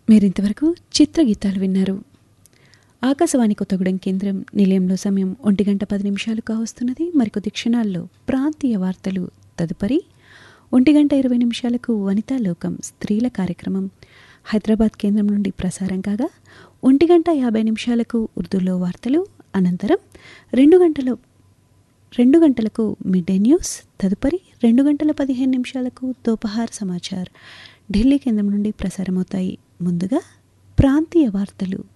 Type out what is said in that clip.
మీరింతవరకు చిత్రగీతాలు విన్నారు ఆకాశవాణి కొత్తగూడెం కేంద్రం నిలయంలో సమయం ఒంటి గంట పది నిమిషాలు కావస్తున్నది మరికొద్ది క్షణాల్లో ప్రాంతీయ వార్తలు తదుపరి ఒంటి గంట ఇరవై నిమిషాలకు వనితా లోకం స్త్రీల కార్యక్రమం హైదరాబాద్ కేంద్రం నుండి ప్రసారం కాగా ఒంటి గంట యాభై నిమిషాలకు ఉర్దూలో వార్తలు అనంతరం రెండు గంటల రెండు గంటలకు మిడ్ డే న్యూస్ తదుపరి రెండు గంటల పదిహేను నిమిషాలకు దోపహార్ సమాచార్ ఢిల్లీ కేంద్రం నుండి ప్రసారమవుతాయి ముందుగా ప్రాంతీయ వార్తలు